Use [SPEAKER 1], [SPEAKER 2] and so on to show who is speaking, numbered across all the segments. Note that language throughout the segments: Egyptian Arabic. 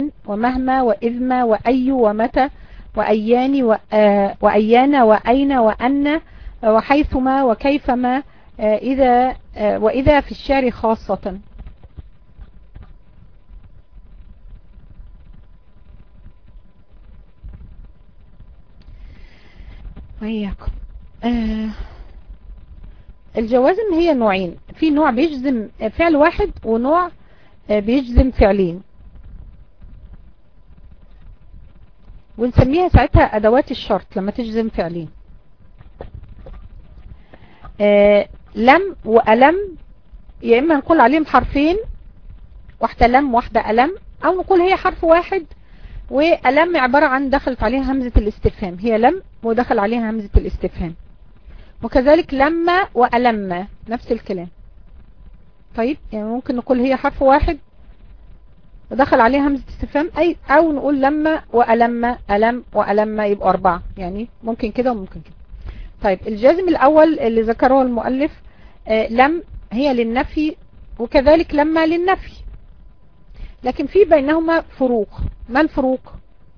[SPEAKER 1] ومهما وإذما وأي ومتى وأيان وأيان وأين وأن وحيثما وكيفما إذا وإذا في الشعر خاصة وإياكم آه الجوازم هي نوعين في نوع بيجزم فعل واحد ونوع بيجزم فعلين ونسميها ساعتها أدوات الشرط لما تجزم فعلين آه لم وألم يا إما نقول عليهم حرفين واحدة لم واحدة ألم أو نقول هي حرف واحد وألم عبارة عن دخلت عليها همزة الاستفهام هي لم ودخل عليها همزة الاستفهام وكذلك لما وألم نفس الكلام طيب يعني ممكن نقول هي حرف واحد ودخل عليها همزة استفهام أي أو نقول لما وألم ألم وألم يبقى أربعة يعني ممكن كده وممكن كده طيب الجازم الأول اللي ذكره المؤلف آه لم هي للنفي وكذلك لما للنفي لكن في بينهما فروق ما الفروق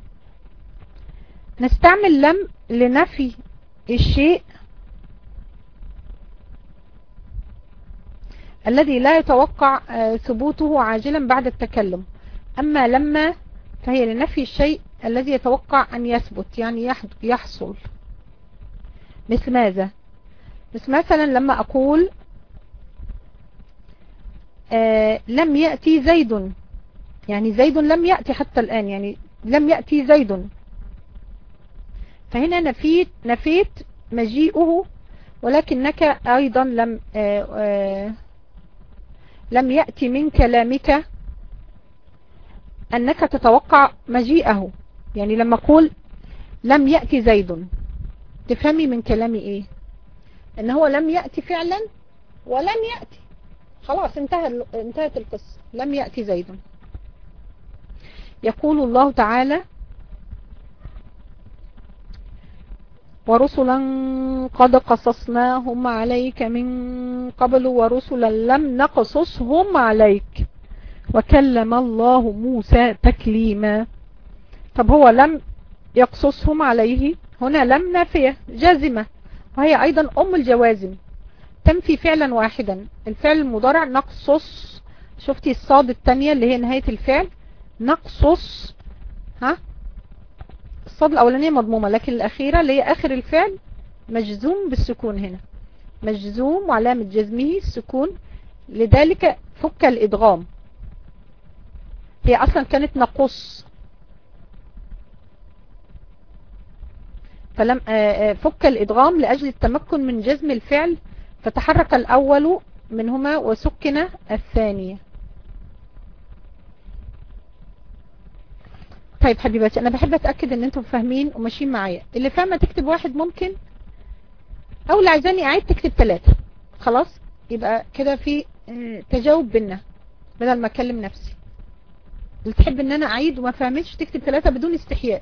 [SPEAKER 1] نستعمل لم لنفي الشيء الذي لا يتوقع ثبوته عاجلا بعد التكلم أما لما فهي لنفي الشيء الذي يتوقع أن يثبت يعني يحصل مثل ماذا مثل مثلا لما أقول آه لم يأتي زيد يعني زيد لم يأتي حتى الآن يعني لم يأتي زيد فهنا نفيت نفيت مجيئه ولكنك أيضا لم آآ آآ لم يأتي من كلامك أنك تتوقع مجيئه يعني لما أقول لم يأتي زيد تفهمي من كلامي إيه أن هو لم يأتي فعلا ولن يأتي خلاص انتهى انتهت القصة لم يأتي زيد يقول الله تعالى ورسلا قد قصصناهم عليك من قبل ورسلا لم نقصصهم عليك وكلم الله موسى تكليما طب هو لم يقصصهم عليه هنا لم نافية جازمة وهي أيضا أم الجوازم تنفي فعلا واحدا الفعل المضارع نقصص شفتي الصاد التانية اللي هي نهاية الفعل نقصص ها الصاد الأولانية مضمومة لكن الأخيرة اللي هي آخر الفعل مجزوم بالسكون هنا مجزوم وعلامة جزمه السكون لذلك فك الإدغام هي أصلا كانت نقص فلم فك الإدغام لأجل التمكن من جزم الفعل فتحرك الأول منهما وسكن الثانية طيب حبيباتي انا بحب اتاكد ان انتم فاهمين وماشيين معايا اللي فاهمه تكتب واحد ممكن او اللي عايزاني اعيد تكتب ثلاثة خلاص يبقى كده في تجاوب بينا بدل ما اكلم نفسي اللي تحب ان انا اعيد وما فهمتش تكتب ثلاثة بدون استحياء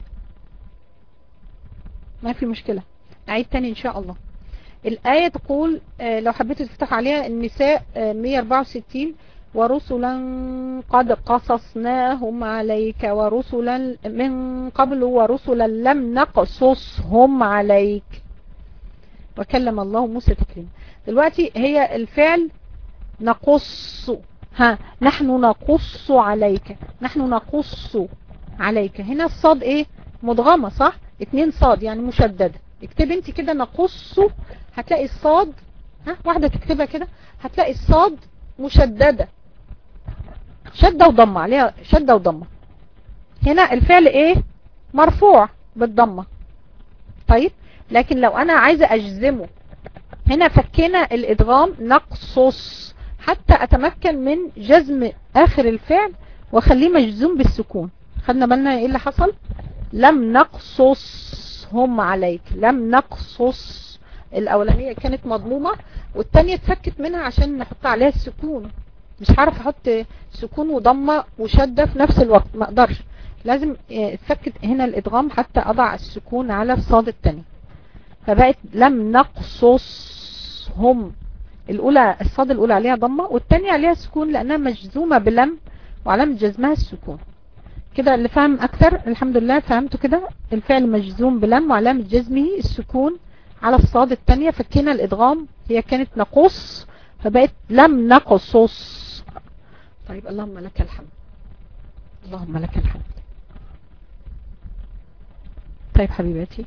[SPEAKER 1] ما في مشكلة اعيد تاني ان شاء الله الآية تقول لو حبيتوا تفتح عليها النساء 164 ورسلا قد قصصناهم عليك ورسلا من قبل ورسلا لم نقصصهم عليك وكلم الله موسى تكليما دلوقتي هي الفعل نقص ها نحن نقص عليك نحن نقص عليك هنا الصاد ايه مدغمة صح اتنين صاد يعني مشددة اكتب انت كده نقص هتلاقي الصاد ها واحدة تكتبها كده هتلاقي الصاد مشددة شدة وضمة عليها شدة وضمة هنا الفعل ايه مرفوع بالضمة طيب لكن لو انا عايزة اجزمه هنا فكينا الادغام نقصص حتى اتمكن من جزم اخر الفعل واخليه مجزوم بالسكون خدنا بالنا ايه اللي حصل لم نقصصهم عليك لم نقصص الاولانية كانت مضمومة والتانية اتفكت منها عشان نحط عليها السكون مش هعرف احط سكون وضمة وشدة في نفس الوقت ما اقدرش لازم اتفكت هنا الادغام حتى اضع السكون على الصاد التاني فبقت لم نقصصهم الاولى الصاد الاولى عليها ضمة والتانية عليها سكون لانها مجزومة بلم وعلامة جزمها السكون كده اللي فهم اكثر الحمد لله فهمتوا كده الفعل مجزوم بلم وعلامة جزمه السكون على الصاد الثانية فكينا الادغام هي كانت نقص فبقت لم نقصص طيب اللهم لك الحمد اللهم لك الحمد طيب حبيباتي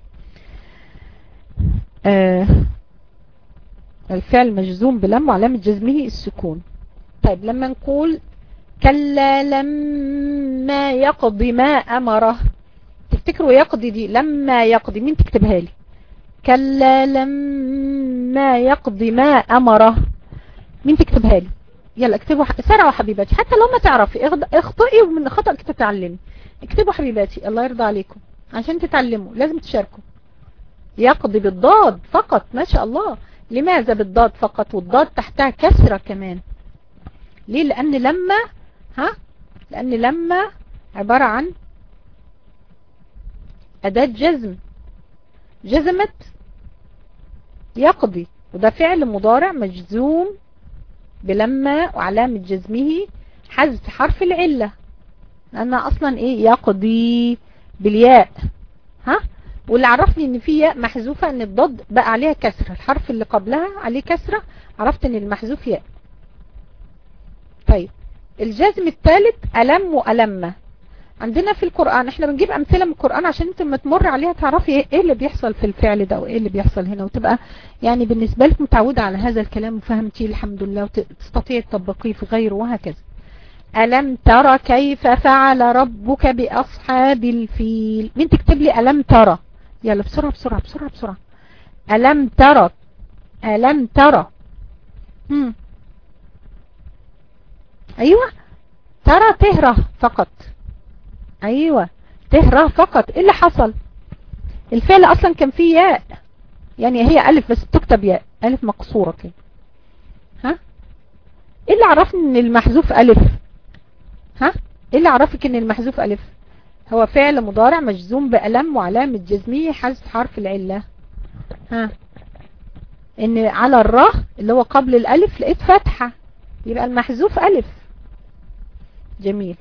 [SPEAKER 1] آه الفعل مجزوم بلم وعلامة جزمه السكون طيب لما نقول كلا لما يقضي ما أمره تفتكروا يقضي دي لما يقضي مين تكتبها لي كلا لما يقضي ما أمره مين تكتبها لي يلا اكتبوا سرعوا حبيباتي حتى لو ما تعرفي اخطئي ومن خطأك تتعلمي اكتبوا حبيباتي الله يرضى عليكم عشان تتعلموا لازم تشاركوا يقضي بالضاد فقط ما شاء الله لماذا بالضاد فقط والضاد تحتها كسرة كمان ليه لان لما ها لان لما عبارة عن اداة جزم جزمت يقضي وده فعل مضارع مجزوم بلما وعلامة جزمه حذف حرف العلة لأنها أصلا إيه يقضي بالياء ها واللي عرفني ان في ياء محذوفة ان الضد بقى عليها كسرة الحرف اللي قبلها عليه كسرة عرفت ان المحذوف ياء طيب الجزم الثالث ألم وألمة عندنا في القرآن احنا بنجيب امثلة من القرآن عشان انت لما تمر عليها تعرفي ايه اللي بيحصل في الفعل ده وايه اللي بيحصل هنا وتبقى يعني بالنسبة لك متعودة على هذا الكلام وفهمتيه الحمد لله وتستطيع تطبقيه في غيره وهكذا ألم ترى كيف فعل ربك بأصحاب الفيل مين تكتب لي ألم ترى يلا بسرعة بسرعة بسرعة بسرعة ألم ترى ألم ترى هم. أيوة ترى تهرى فقط ايوه تهرى فقط ايه اللي حصل الفعل اصلا كان فيه ياء يعني هي الف بس تكتب ياء الف مقصورة كده ها ايه اللي عرفني ان المحذوف الف ها ايه اللي عرفك ان المحذوف الف هو فعل مضارع مجزوم بألم وعلامة جزمية حذف حرف العلة ها ان على الراء اللي هو قبل الالف لقيت فتحة يبقى المحذوف الف جميل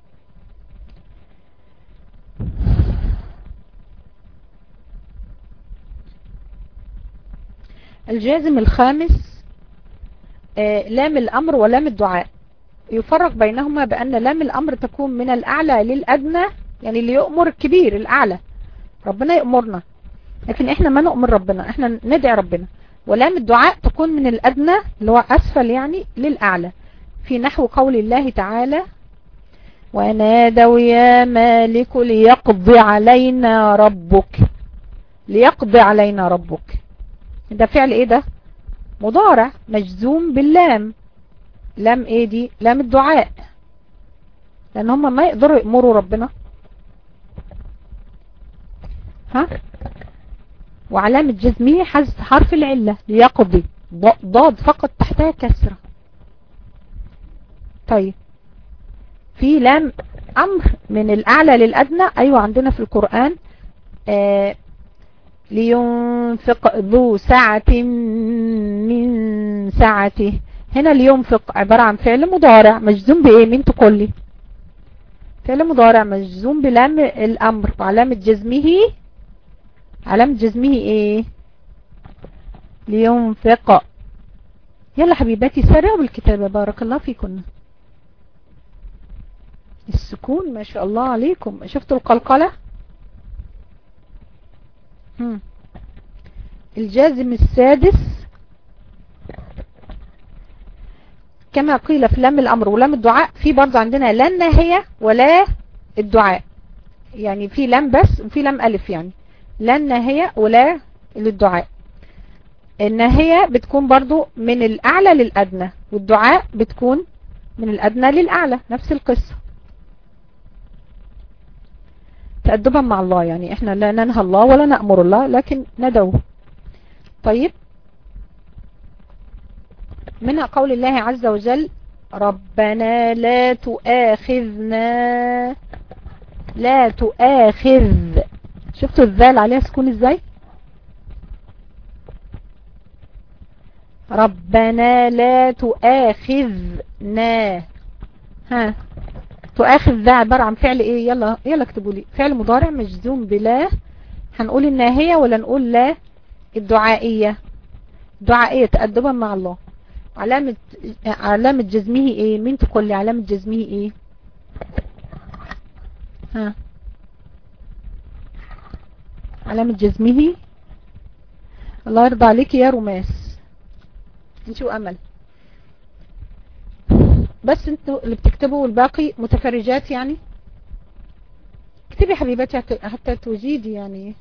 [SPEAKER 1] الجازم الخامس آه لام الأمر ولام الدعاء يفرق بينهما بأن لام الأمر تكون من الأعلى للأدنى يعني اللي يؤمر الكبير الأعلى ربنا يأمرنا لكن احنا ما نؤمر ربنا احنا ندعي ربنا ولام الدعاء تكون من الأدنى اللي هو أسفل يعني للأعلى في نحو قول الله تعالى ونادوا يا مالك ليقضي علينا ربك ليقضي علينا ربك ده فعل ايه ده مضارع مجزوم باللام لام ايه دي لام الدعاء لان هم ما يقدروا يأمروا ربنا ها وعلامة جزمية حذف حرف العلة ليقضي ضاد فقط تحتها كسرة طيب في لام امر من الاعلى للادنى ايوه عندنا في القرآن آه لينفق ذو سعة من سعته هنا لينفق عبارة عن فعل مضارع مجزوم بايه مين تقول لي فعل مضارع مجزوم بلام الامر وعلامة جزمه علامة جزمه ايه لينفق يلا حبيباتي سرعوا بالكتابة بارك الله فيكم السكون ما شاء الله عليكم شفتوا القلقلة هم. الجازم السادس كما قيل في لام الأمر ولام الدعاء في برضه عندنا لا الناهية ولا الدعاء يعني في لام بس وفي لام ألف يعني لا الناهية ولا للدعاء الناهية بتكون برضو من الأعلى للأدنى والدعاء بتكون من الأدنى للأعلى نفس القصة تأدبا مع الله يعني احنا لا ننهى الله ولا نأمر الله لكن ندعو طيب منها قول الله عز وجل ربنا لا تؤاخذنا لا تؤاخذ شفتوا الذال عليها سكون ازاي ربنا لا تؤاخذنا ها تؤاخذ ده عبارة عن فعل ايه يلا يلا اكتبوا لي فعل مضارع مجزوم بلا هنقول الناهية ولا نقول لا الدعائية دعائية تأدبا مع الله علامة علامة جزمه ايه مين تقول لي علامة جزمه ايه ها علامة جزمه الله يرضى عليك يا رماس انتوا امل بس انتوا اللي بتكتبوا والباقي متفرجات يعني اكتبي حبيبتي حتى توجيدي يعني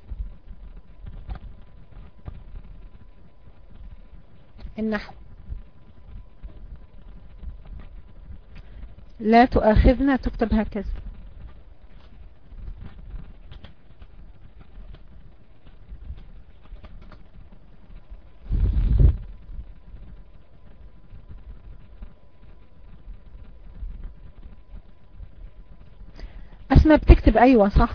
[SPEAKER 1] النحو لا تؤاخذنا تكتب هكذا اسماء بتكتب ايوه صح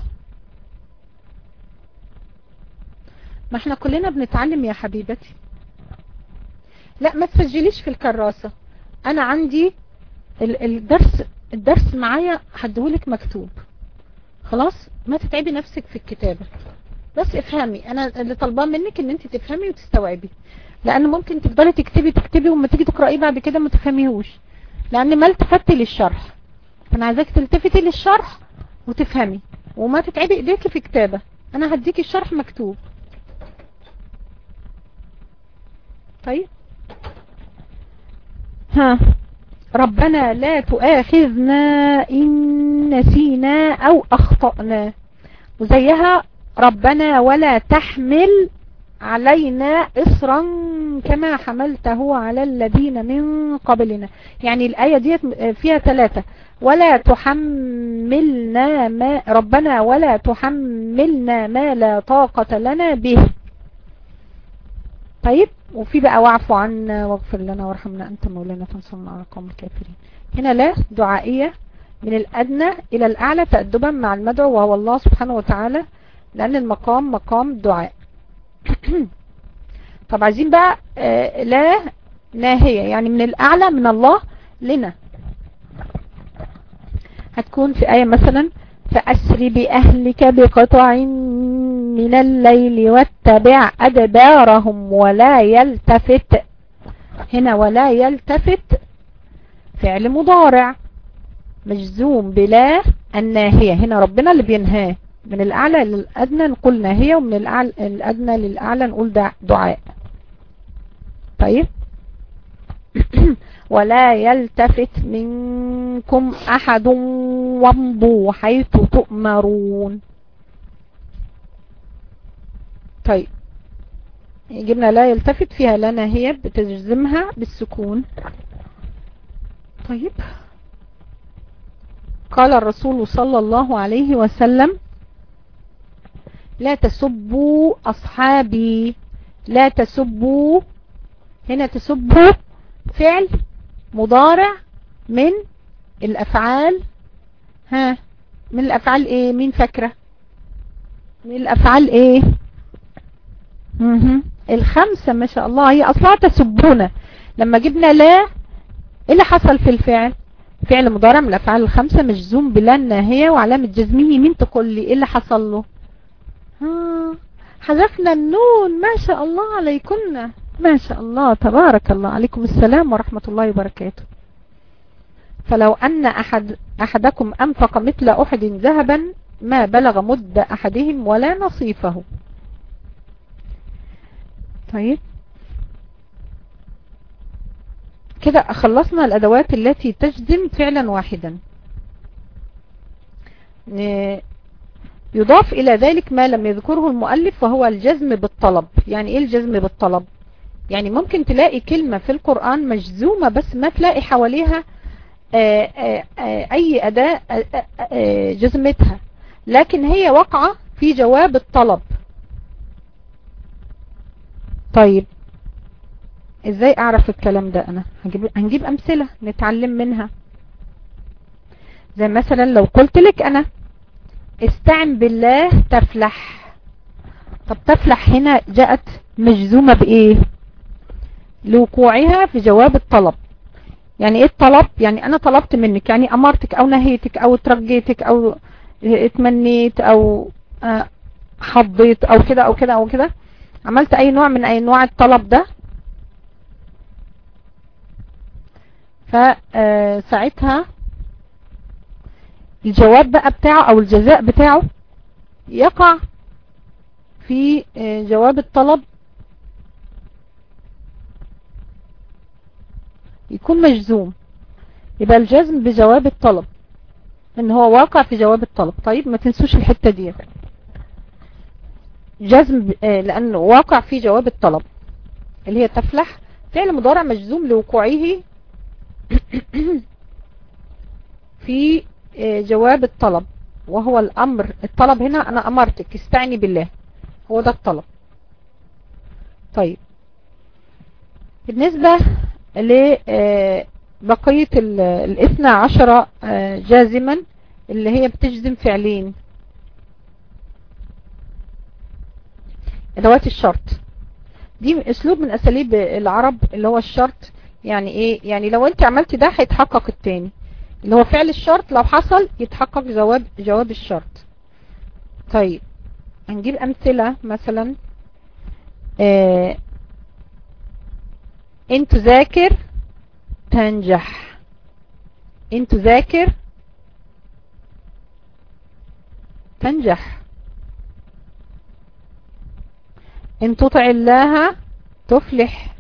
[SPEAKER 1] ما احنا كلنا بنتعلم يا حبيبتي لا ما تسجليش في الكراسة انا عندي الدرس الدرس معايا هديهولك مكتوب خلاص ما تتعبي نفسك في الكتابة بس افهمي انا اللي طالباه منك ان انت تفهمي وتستوعبي لان ممكن تفضلي تكتبي تكتبي وما تيجي تقرأيه بعد كده ما تفهميهوش لان ما التفتي للشرح انا عايزاك تلتفتي للشرح وتفهمي وما تتعبي ايديكي في كتابة انا هديكي الشرح مكتوب طيب ها ربنا لا تؤاخذنا إن نسينا أو أخطأنا وزيها ربنا ولا تحمل علينا إصرا كما حملته على الذين من قبلنا يعني الآية دي فيها ثلاثة ولا تحملنا ما ربنا ولا تحملنا ما لا طاقة لنا به طيب وفي بقى واعفو عنا واغفر لنا وارحمنا أنت مولانا فانصرنا على القوم الكافرين هنا لا دعائية من الأدنى إلى الأعلى تأدبا مع المدعو وهو الله سبحانه وتعالى لأن المقام مقام دعاء طب عايزين بقى آه لا ناهية يعني من الأعلى من الله لنا هتكون في آية مثلا فأسر بأهلك بقطع من الليل واتبع أدبارهم ولا يلتفت هنا ولا يلتفت فعل مضارع مجزوم بلا الناهية هنا ربنا اللي بينهاه من الأعلى للأدنى نقول ناهية ومن الأعلى الأدنى للأعلى نقول دعاء طيب ولا يلتفت منكم أحد وامضوا حيث تؤمرون طيب جبنا لا يلتفت فيها لنا هي بتجزمها بالسكون طيب قال الرسول صلى الله عليه وسلم لا تسبوا أصحابي لا تسبوا هنا تسبوا فعل مضارع من الأفعال ها من الأفعال ايه مين فاكرة من الأفعال ايه مه. الخمسة ما شاء الله هي أصلها تسبون لما جبنا لا ايه اللي حصل في الفعل فعل مضارع من الأفعال الخمسة مجزوم بلا الناهية وعلامة جزمه مين تقول لي ايه اللي حصل له ها حذفنا النون ما شاء الله عليكن ما شاء الله تبارك الله عليكم السلام ورحمة الله وبركاته فلو أن أحد أحدكم أنفق مثل أحد ذهبا ما بلغ مد أحدهم ولا نصيفه طيب كده خلصنا الأدوات التي تجزم فعلا واحدا يضاف إلى ذلك ما لم يذكره المؤلف وهو الجزم بالطلب يعني إيه الجزم بالطلب يعني ممكن تلاقي كلمة في القرآن مجزومة بس ما تلاقي حواليها آآ آآ أي أداة آآ جزمتها لكن هي وقعة في جواب الطلب طيب ازاي اعرف الكلام ده انا هنجيب, هنجيب امثلة نتعلم منها زي مثلا لو قلت لك انا استعن بالله تفلح طب تفلح هنا جاءت مجزومة بايه لوقوعها في جواب الطلب يعني ايه الطلب يعني انا طلبت منك يعني امرتك او نهيتك او ترجيتك او اتمنيت او حضيت او كده او كده او كده عملت اي نوع من اي نوع الطلب ده فساعتها الجواب بقى بتاعه او الجزاء بتاعه يقع في جواب الطلب يكون مجزوم يبقى الجزم بجواب الطلب ان هو واقع في جواب الطلب طيب ما تنسوش الحتة دي جزم لانه واقع في جواب الطلب اللي هي تفلح فعل مضارع مجزوم لوقوعه في جواب الطلب وهو الامر الطلب هنا انا امرتك استعني بالله هو ده الطلب طيب بالنسبة لبقية الاثنى عشر جازما اللي هي بتجزم فعلين ادوات الشرط دي اسلوب من اساليب العرب اللي هو الشرط يعني ايه يعني لو انت عملت ده هيتحقق التاني اللي هو فعل الشرط لو حصل يتحقق جواب جواب الشرط طيب هنجيب امثلة مثلا اه ان تذاكر تنجح ان تذاكر تنجح ان تطع الله تفلح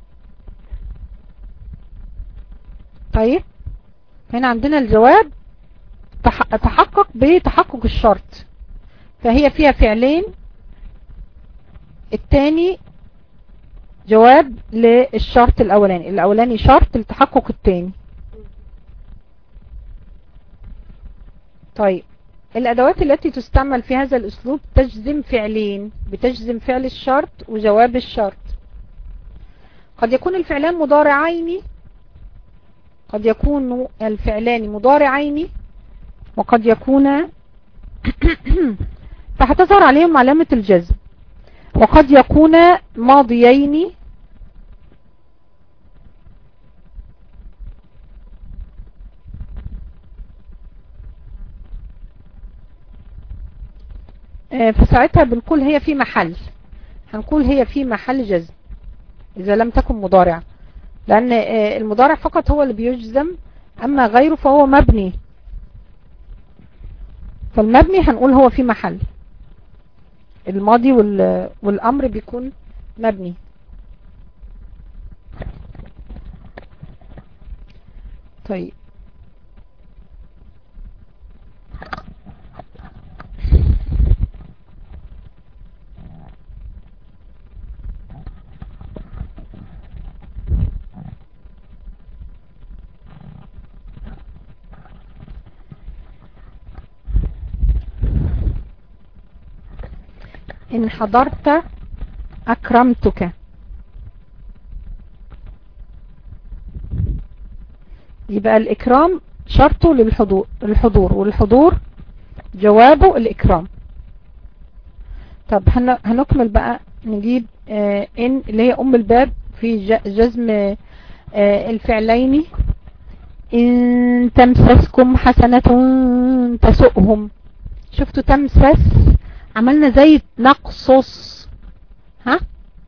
[SPEAKER 1] طيب هنا عندنا الجواب تحقق بتحقق الشرط فهي فيها فعلين التاني جواب للشرط الاولاني الاولاني شرط لتحقق التاني طيب الادوات التي تستعمل في هذا الاسلوب تجزم فعلين بتجزم فعل الشرط وجواب الشرط قد يكون الفعلان مضارعين قد يكون الفعلان مضارعين وقد يكون فهتظهر عليهم علامة الجزم وقد يكون ماضيين فساعتها بنقول هي في محل هنقول هي في محل جزم إذا لم تكن مضارع لأن المضارع فقط هو اللي بيجزم أما غيره فهو مبني فالمبني هنقول هو في محل الماضي والأمر بيكون مبني طيب إن حضرت أكرمتك يبقى الإكرام شرطه للحضور الحضور والحضور جوابه الإكرام طب هنكمل بقى نجيب آه إن اللي هي أم الباب في جزم آه الفعلين إن تمسسكم حسنة تسؤهم شفتوا تمسس عملنا زي نقصص ها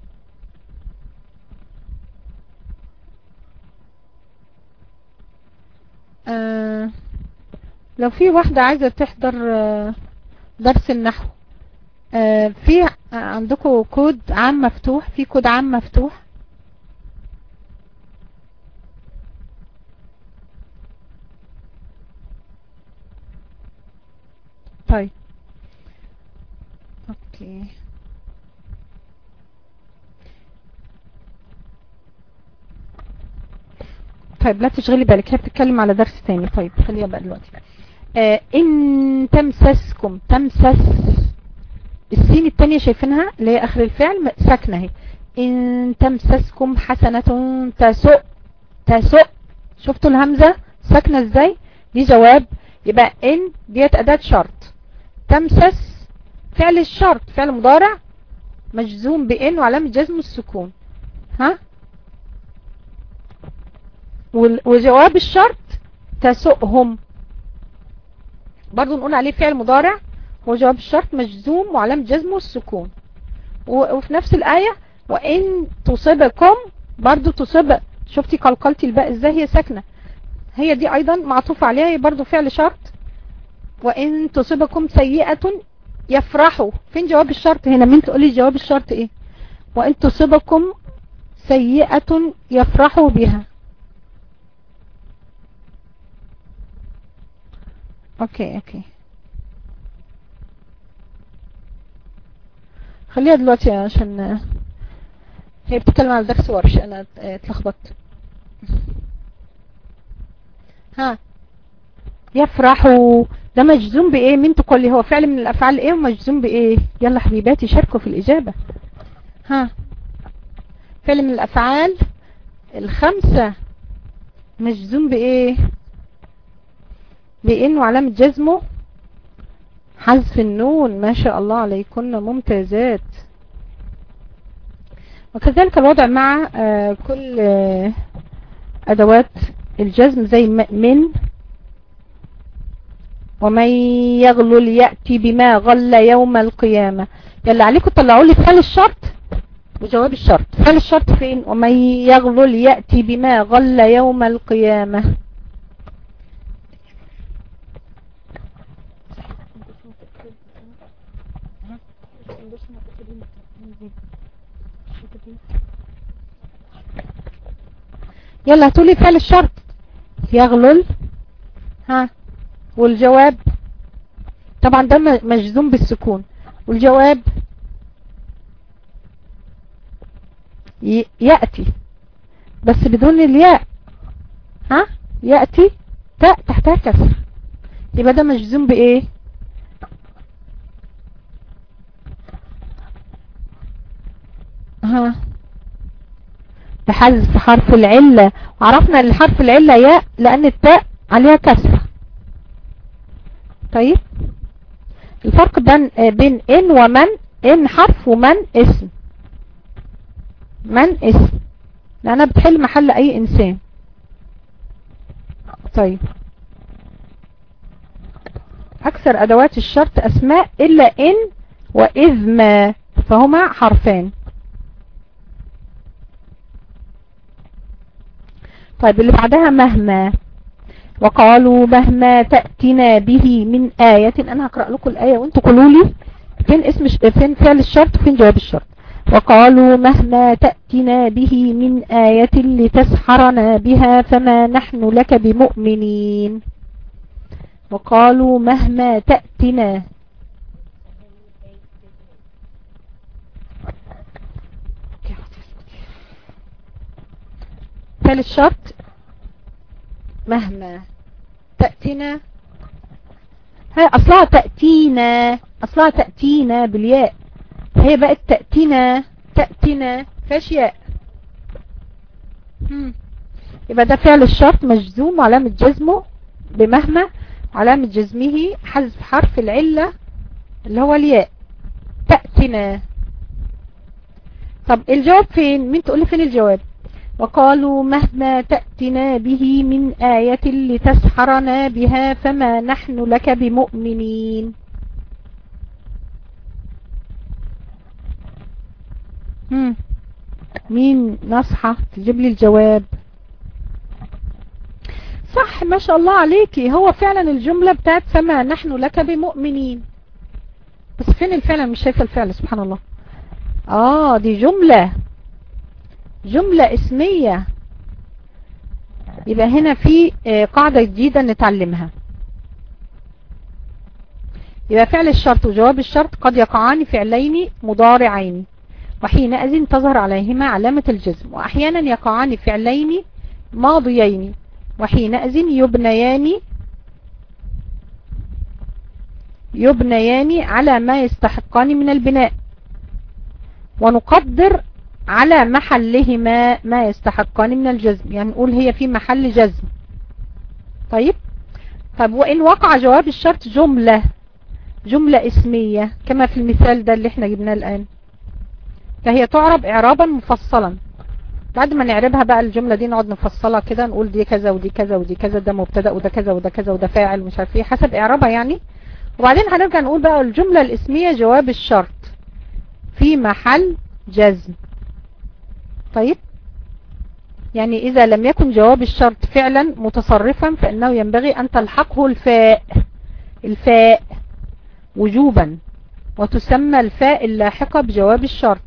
[SPEAKER 1] آه لو في واحدة عايزة تحضر آه درس النحو آه في عندكم كود عام مفتوح في كود عام مفتوح طيب اوكي طيب لا تشغلي بالك هي بتتكلم على درس تاني طيب خليها بقى دلوقتي آه ان تمسسكم تمسس السين التانية شايفينها اللي هي اخر الفعل ساكنة اهي ان تمسسكم حسنة تسؤ تسؤ شفتوا الهمزة ساكنة ازاي دي جواب يبقى ان ديت اداة شرط تمسس فعل الشرط فعل مضارع مجزوم بان وعلامة جزم السكون ها وجواب الشرط تسؤهم برضو نقول عليه فعل مضارع وجواب الشرط مجزوم وعلامة جزمه السكون وفي نفس الآية وإن تصبكم برضو تصب شفتي قلقلتي الباء ازاي هي ساكنة هي دي ايضا معطوف عليها هي برضو فعل شرط وإن تصبكم سيئة يفرحوا فين جواب الشرط هنا مين تقولي جواب الشرط ايه وإن تصبكم سيئة يفرحوا بها اوكي اوكي خليها دلوقتي عشان هي بتتكلم على درس ورش انا اتلخبطت ها يفرحوا ده مجزوم بايه مين تقول لي هو فعل من الافعال ايه ومجزوم بايه يلا حبيباتي شاركوا في الاجابة ها فعل من الافعال الخمسة مجزوم بايه بانه علامة جزمه حذف النون ما شاء الله عليكن ممتازات وكذلك الوضع مع آه كل آه ادوات الجزم زي من ومن يغلل يأتي بما غل يوم القيامة يلا عليكم طلعوا لي فعل الشرط وجواب الشرط فعل الشرط فين ومن يغلل يأتي بما غل يوم القيامة يلا هاتولي فعل الشرط يغلل ها والجواب طبعا ده مجزوم بالسكون والجواب يأتي بس بدون الياء ها يأتي تاء تحتها كسر يبقى ده مجزوم بايه ها بحذف حرف العلة وعرفنا ان حرف العلة ياء لان التاء عليها كسرة طيب الفرق بين ان ومن ان حرف ومن اسم من اسم لانها بتحل محل اي انسان طيب اكثر ادوات الشرط اسماء الا ان واذ ما فهما حرفان طيب اللي بعدها مهما وقالوا مهما تأتنا به من آية أنا هقرأ لكم الآية وانتوا قولوا لي فين اسم فين فعل الشرط وفين جواب الشرط وقالوا مهما تأتنا به من آية لتسحرنا بها فما نحن لك بمؤمنين وقالوا مهما تأتنا ثالث شرط مهما تأتينا هي أصلها تأتينا أصلها تأتينا بالياء هي بقت تأتينا تأتينا فاش ياء يبقى ده فعل الشرط مجزوم علامة جزمه بمهما علامة جزمه حذف حرف العلة اللي هو الياء تأتينا طب الجواب فين مين تقولي فين الجواب وقالوا مهما تأتنا به من آية لتسحرنا بها فما نحن لك بمؤمنين هم. مين نصحة تجيب لي الجواب صح ما شاء الله عليكي هو فعلا الجملة بتاعت فما نحن لك بمؤمنين بس فين الفعل مش شايفة الفعل سبحان الله اه دي جملة جملة اسمية يبقى هنا في قاعدة جديدة نتعلمها يبقى فعل الشرط وجواب الشرط قد يقعان فعلين مضارعين وحينئذ تظهر عليهما علامة الجزم وأحيانا يقعان فعلين ماضيين وحينئذ يبنيان يبنيان على ما يستحقان من البناء ونقدر على محلهما ما يستحقان من الجزم يعني نقول هي في محل جزم طيب طب وإن وقع جواب الشرط جملة جملة اسمية كما في المثال ده اللي احنا جبناه الآن فهي تعرب إعرابا مفصلا بعد ما نعربها بقى الجملة دي نقعد نفصلها كده نقول دي كذا ودي كذا ودي كذا ده مبتدا وده كذا وده كذا وده فاعل مش عارف ايه حسب اعرابها يعني وبعدين هنرجع نقول بقى الجملة الاسمية جواب الشرط في محل جزم طيب يعني إذا لم يكن جواب الشرط فعلا متصرفا فإنه ينبغي أن تلحقه الفاء الفاء وجوبا وتسمى الفاء اللاحقة بجواب الشرط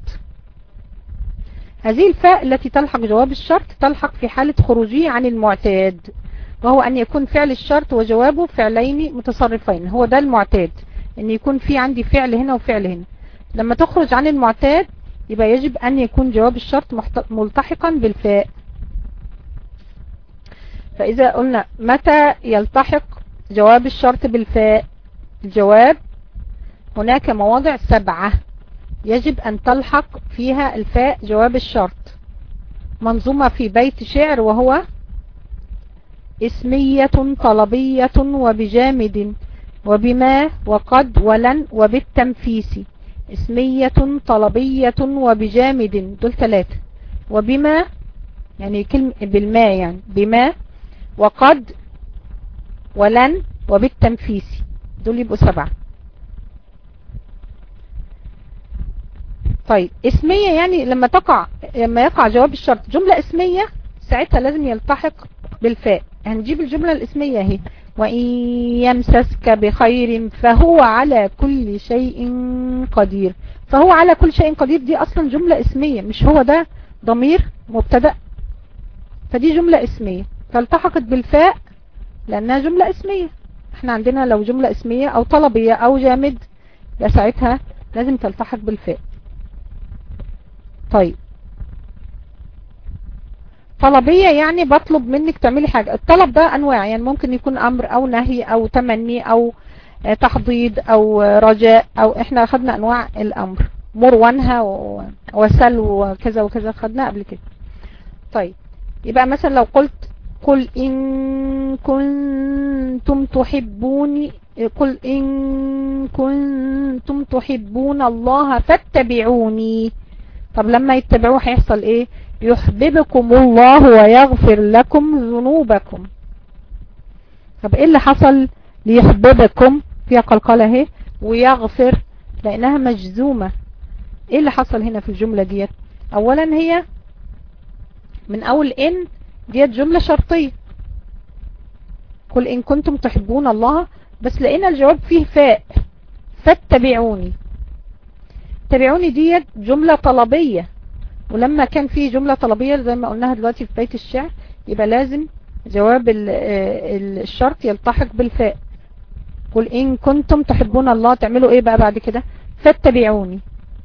[SPEAKER 1] هذه الفاء التي تلحق جواب الشرط تلحق في حالة خروجه عن المعتاد وهو أن يكون فعل الشرط وجوابه فعلين متصرفين هو ده المعتاد أن يكون في عندي فعل هنا وفعل هنا لما تخرج عن المعتاد يبقى يجب أن يكون جواب الشرط ملتحقا بالفاء فإذا قلنا متى يلتحق جواب الشرط بالفاء الجواب هناك مواضع سبعة يجب أن تلحق فيها الفاء جواب الشرط منظومة في بيت شعر وهو اسمية طلبية وبجامد وبما وقد ولن وبالتنفيس اسمية طلبية وبجامد دول ثلاثة وبما يعني كلمة بالما يعني بما وقد ولن وبالتنفيس دول يبقوا سبعة طيب اسمية يعني لما تقع لما يقع جواب الشرط جملة اسمية ساعتها لازم يلتحق بالفاء هنجيب الجملة الاسمية اهي وإن يمسسك بخير فهو على كل شيء قدير فهو على كل شيء قدير دي أصلا جملة اسمية مش هو ده ضمير مبتدأ فدي جملة اسمية فالتحقت بالفاء لأنها جملة اسمية احنا عندنا لو جملة اسمية أو طلبية أو جامد ساعتها لازم تلتحق بالفاء طيب طلبية يعني بطلب منك تعملي حاجة الطلب ده انواع يعني ممكن يكون امر او نهي او تمني او تحضيض او رجاء او احنا خدنا انواع الامر مر وانهى وسل وكذا وكذا خدنا قبل كده طيب يبقى مثلا لو قلت قل إن كنتم تحبوني قل إن كنتم تحبون الله فاتبعوني طب لما يتبعوه هيحصل ايه يحببكم الله ويغفر لكم ذنوبكم طب ايه اللي حصل ليحببكم فيها قلقلة اهي ويغفر لانها مجزومة ايه اللي حصل هنا في الجملة ديت اولا هي من اول ان ديت جملة شرطية قل ان كنتم تحبون الله بس لقينا الجواب فيه فاء فاتبعوني اتبعوني ديت جملة طلبية ولما كان في جملة طلبية زي ما قلناها دلوقتي في بيت الشعر يبقى لازم جواب الشرط يلتحق بالفاء قل إن كنتم تحبون الله تعملوا إيه بقى بعد كده فاتبعوني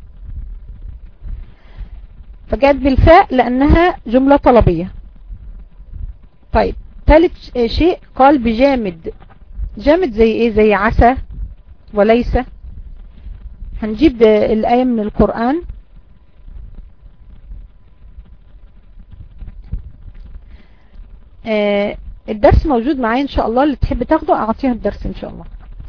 [SPEAKER 1] فجاءت بالفاء لأنها جملة طلبية طيب ثالث شيء قال بجامد جامد زي إيه زي عسى وليس هنجيب الآية من القرآن آه الدرس موجود معايا ان شاء الله اللي تحب تاخده اعطيها الدرس ان شاء الله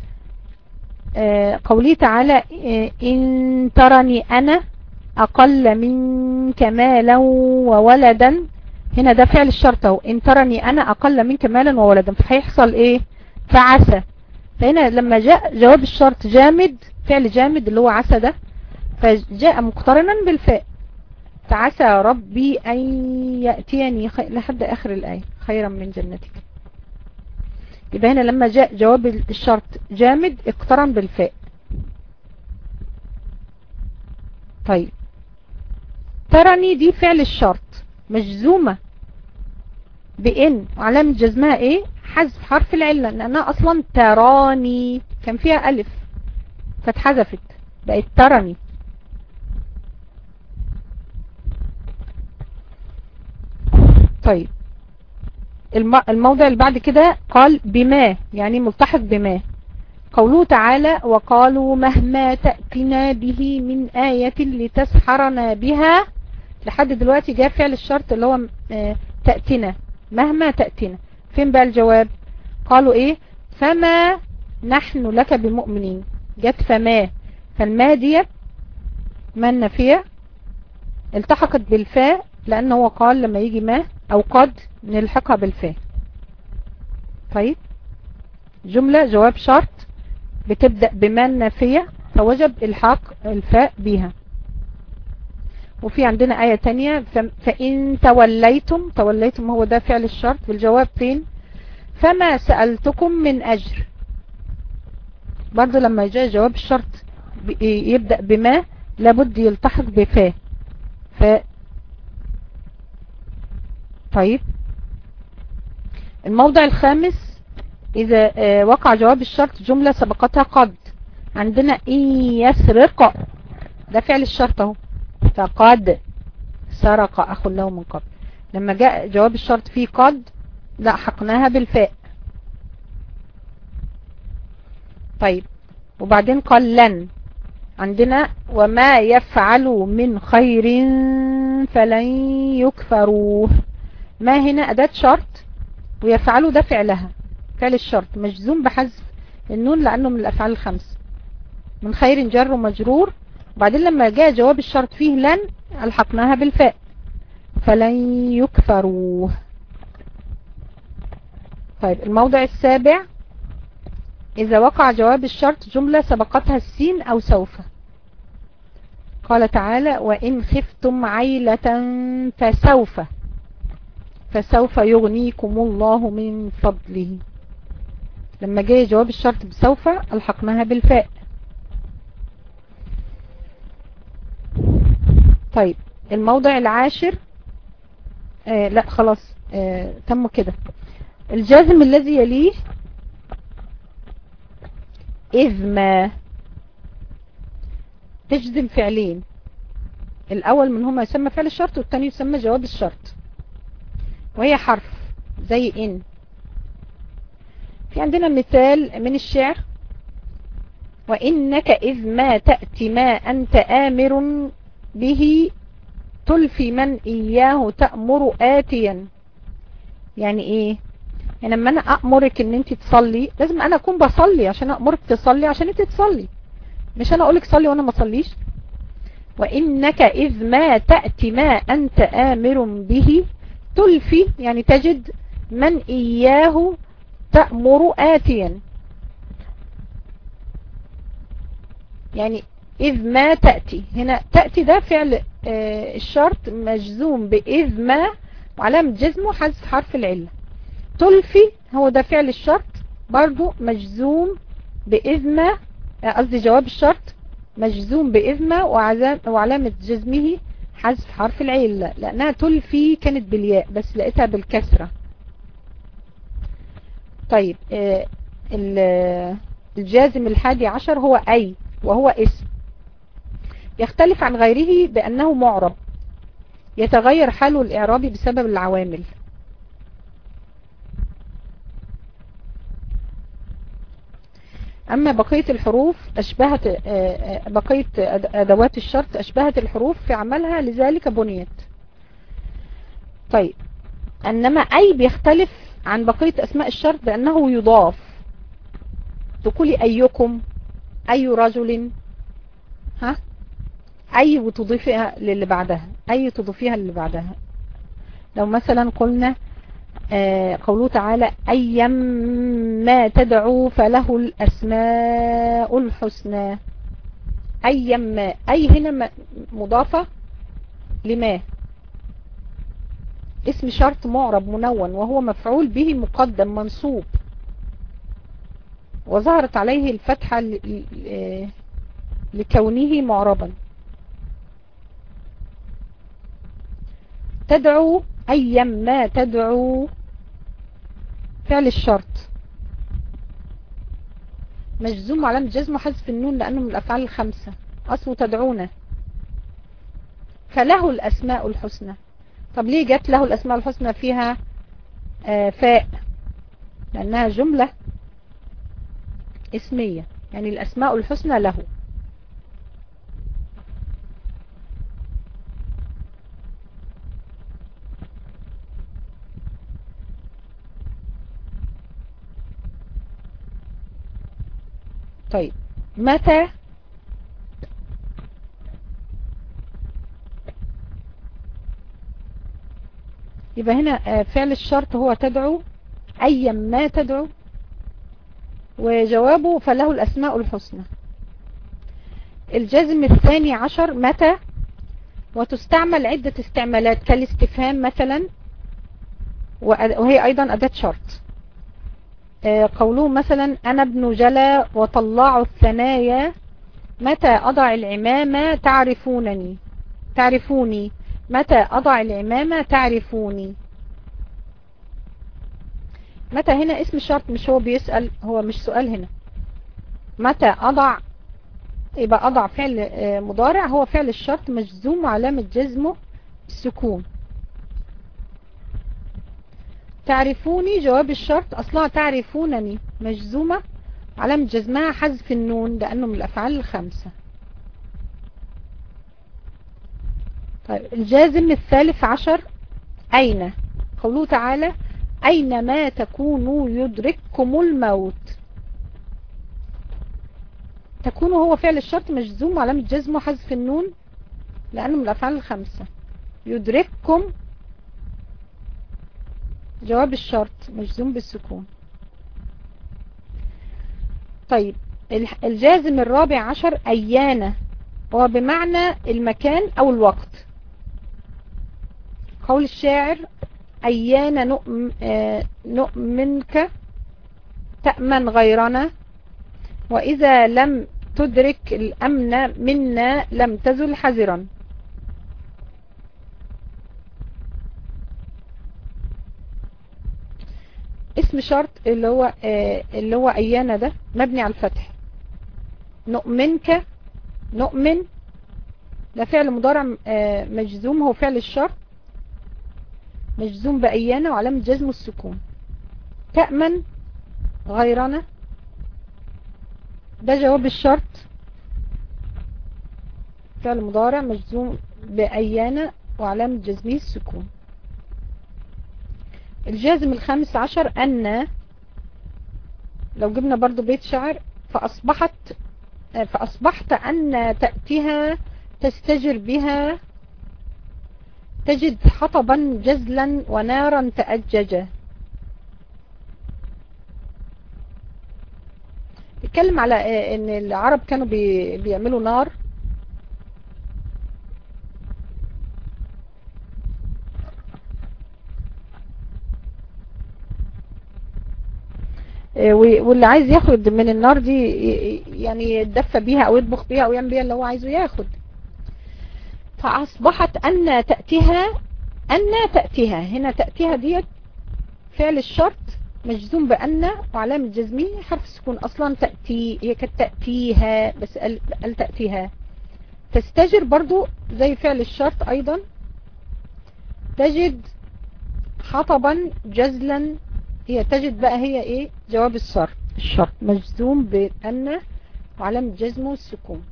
[SPEAKER 1] آه قوله تعالى آه ان ترني انا اقل منك مالا وولدا هنا ده فعل الشرط اهو ان ترني انا اقل منك مالا وولدا فهيحصل ايه فعسى فهنا لما جاء جواب الشرط جامد فعل جامد اللي هو عسى ده فجاء مقترنا بالفاء فعسى ربي أن يأتيني خي... لحد آخر الآية خيرا من جنتك يبقى هنا لما جاء جواب الشرط جامد اقترن بالفاء طيب ترني دي فعل الشرط مجزومة بإن وعلامة جزمها ايه حذف حرف العلة لأنها أصلا تراني كان فيها ألف فاتحذفت بقت ترني طيب الموضع اللي بعد كده قال بما يعني ملتحق بما قوله تعالى وقالوا مهما تأتنا به من آية لتسحرنا بها لحد دلوقتي جاء فعل الشرط اللي هو تأتنا مهما تأتنا فين بقى الجواب قالوا ايه فما نحن لك بمؤمنين جت فما فالما دي ما النافية التحقت بالفاء لان هو قال لما يجي ما او قد نلحقها بالفاء طيب جملة جواب شرط بتبدأ بما النافية فوجب الحاق الفاء بها وفي عندنا آية تانية فإن توليتم توليتم هو ده فعل الشرط بالجواب فين فما سألتكم من أجر برضو لما جاء جواب الشرط يبدأ بما لابد يلتحق بفا ف طيب الموضع الخامس إذا وقع جواب الشرط جملة سبقتها قد عندنا إن يسرق ده فعل الشرط اهو فقد سرق أخ له من قبل لما جاء جواب الشرط فيه قد لحقناها بالفاء طيب وبعدين قال لن عندنا وما يفعلوا من خير فلن يكفروه ما هنا أداة شرط ويفعلوا ده فعلها فعل الشرط مجزوم بحذف النون لأنه من الأفعال الخمس من خير جر ومجرور وبعدين لما جاء جواب الشرط فيه لن ألحقناها بالفاء فلن يكفروه طيب الموضع السابع إذا وقع جواب الشرط جملة سبقتها السين أو سوف قال تعالى وإن خفتم عيلة فسوف فسوف يغنيكم الله من فضله لما جاء جواب الشرط بسوف ألحقناها بالفاء طيب الموضع العاشر آه لا خلاص آه تم كده الجازم الذي يليه إذ ما تجزم فعلين الأول منهما يسمى فعل الشرط والثاني يسمى جواب الشرط وهي حرف زي إن في عندنا مثال من الشعر وإنك إذ ما تأتي ما أنت آمر به تلفي من إياه تأمر آتيا يعني إيه يعني لما أنا أأمرك إن أنت تصلي لازم أنا أكون بصلي عشان أأمرك تصلي عشان أنت تصلي مش أنا أقولك صلي وأنا ما صليش وإنك إذ ما تأتي ما أنت آمر به تلفي يعني تجد من إياه تأمر آتيا يعني إذ ما تأتي هنا تأتي ده فعل آه الشرط مجزوم بإذ ما وعلامة جزمه حذف حرف العلة تلفي هو ده فعل الشرط برضو مجزوم بإذ ما قصدي جواب الشرط مجزوم بإذ ما وعلامة جزمه حذف حرف العلة لأنها تلفي كانت بالياء بس لقيتها بالكسرة طيب آه الجازم الحادي عشر هو أي وهو اسم يختلف عن غيره بأنه معرب يتغير حاله الإعرابي بسبب العوامل أما بقية الحروف أشبهت بقية أدوات الشرط أشبهت الحروف في عملها لذلك بنيت طيب أنما أي بيختلف عن بقية أسماء الشرط بأنه يضاف تقولي أيكم أي رجل ها أي وتضيفها للي بعدها أي تضيفيها للي بعدها لو مثلا قلنا آه قوله تعالى أيام ما تدعو فله الأسماء الحسنى أيام ما أي هنا مضافة لما اسم شرط معرب منون وهو مفعول به مقدم منصوب وظهرت عليه الفتحة لكونه معربا تدعو أيام ما تدعو فعل الشرط مجزوم علامة جزم حذف النون لأنه من الأفعال الخمسة أصله تدعونا فله الأسماء الحسنى طب ليه جت له الأسماء الحسنى فيها آه فاء لأنها جملة اسمية يعني الأسماء الحسنى له طيب متى يبقى هنا فعل الشرط هو تدعو أيا ما تدعو وجوابه فله الأسماء الحسنى الجزم الثاني عشر متى وتستعمل عدة استعمالات كالاستفهام مثلا وهي أيضا أداة شرط قوله مثلا أنا ابن جلا وطلاع الثنايا متى أضع العمامة تعرفونني تعرفوني متى أضع العمامة تعرفوني متى هنا اسم الشرط مش هو بيسأل هو مش سؤال هنا متى أضع يبقى أضع فعل مضارع هو فعل الشرط مجزوم وعلامة جزمه السكون تعرفوني جواب الشرط أصلها تعرفونني مجزومة علامة جزمها حذف النون لأنه من الأفعال الخمسة طيب الجازم الثالث عشر أين قوله تعالى أينما تكونوا يدرككم الموت تكون هو فعل الشرط مجزوم وعلامة جزمه حذف النون لأنه من الأفعال الخمسة يدرككم جواب الشرط مجزوم بالسكون طيب الجازم الرابع عشر أيانا هو بمعنى المكان أو الوقت قول الشاعر أيانا نؤم نؤمنك تأمن غيرنا وإذا لم تدرك الأمن منا لم تزل حذرا اسم شرط اللي هو اللي هو أيانا ده مبني على الفتح نؤمنك نؤمن ده فعل مضارع مجزوم هو فعل الشرط مجزوم بأيانا وعلامة جزمه السكون تأمن غيرنا ده جواب الشرط فعل مضارع مجزوم بأيانا وعلامة جزمه السكون الجازم الخامس عشر أن لو جبنا برضو بيت شعر فأصبحت فأصبحت أن تأتيها تستجر بها تجد حطبا جزلا ونارا تأججا بيتكلم على ان العرب كانوا بي بيعملوا نار واللي عايز ياخد من النار دي يعني يتدفى بيها او يطبخ بيها او يعمل بيها اللي هو عايزه ياخد فاصبحت ان تأتيها ان تأتيها هنا تأتيها ديت فعل الشرط مجزوم بأن وعلامة جزمه حرف السكون اصلا تأتي هي كانت تأتيها بس قال تأتيها تستجر برضو زي فعل الشرط ايضا تجد حطبا جزلا هي تجد بقى هي ايه جواب الشرط الشرط مجزوم بأن وعلامة جزمه السكون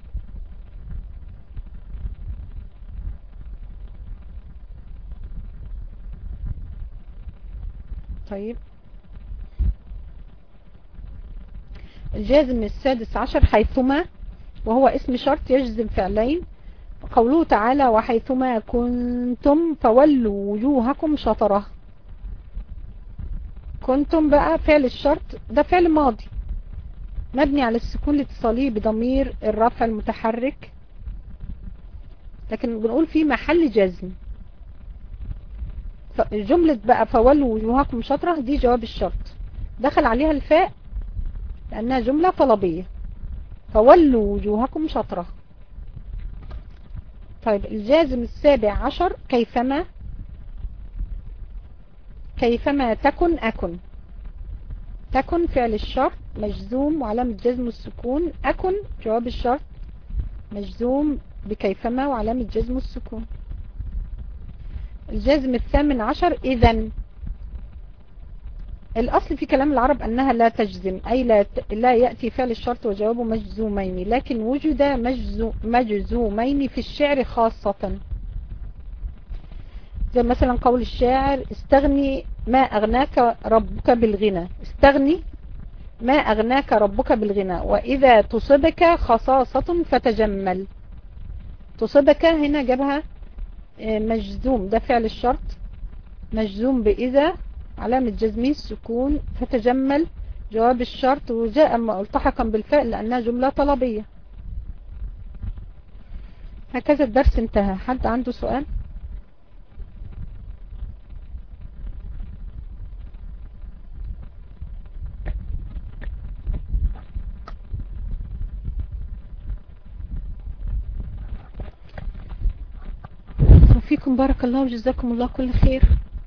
[SPEAKER 1] طيب الجازم السادس عشر حيثما وهو اسم شرط يجزم فعلين قوله تعالى وحيثما كنتم فولوا وجوهكم شطره كنتم بقى فعل الشرط ده فعل ماضي مبني على السكون لاتصاليه بضمير الرفع المتحرك لكن بنقول في محل جزم جملة بقى فولوا وجوهكم شطرة دي جواب الشرط دخل عليها الفاء لأنها جملة طلبية فولوا وجوهكم شطرة طيب الجازم السابع عشر كيفما كيفما تكن أكن تكن فعل الشرط مجزوم وعلامة جزم السكون أكن جواب الشرط مجزوم بكيفما وعلامة جزم السكون الجازم الثامن عشر إذا الأصل في كلام العرب أنها لا تجزم أي لا, لا يأتي فعل الشرط وجوابه مجزومين لكن وجد مجزو مجزومين في الشعر خاصة زي مثلا قول الشاعر استغني ما أغناك ربك بالغنى استغني ما أغناك ربك بالغنى وإذا تصبك خصاصة فتجمل تصبك هنا جابها مجزوم ده فعل الشرط مجزوم بإذا علامة جزمه السكون فتجمل جواب الشرط وجاء ملتحقا بالفاء لأنها جملة طلبية هكذا الدرس انتهى حد عنده سؤال فيكم بارك الله وجزاكم الله كل خير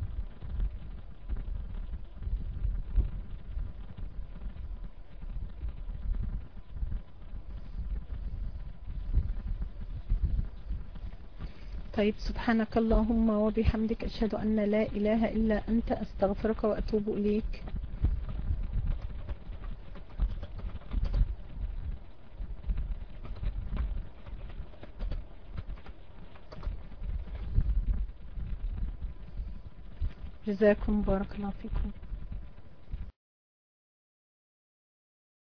[SPEAKER 1] طيب سبحانك اللهم وبحمدك أشهد أن لا إله إلا أنت أستغفرك وأتوب إليك جزاكم بارك الله فيكم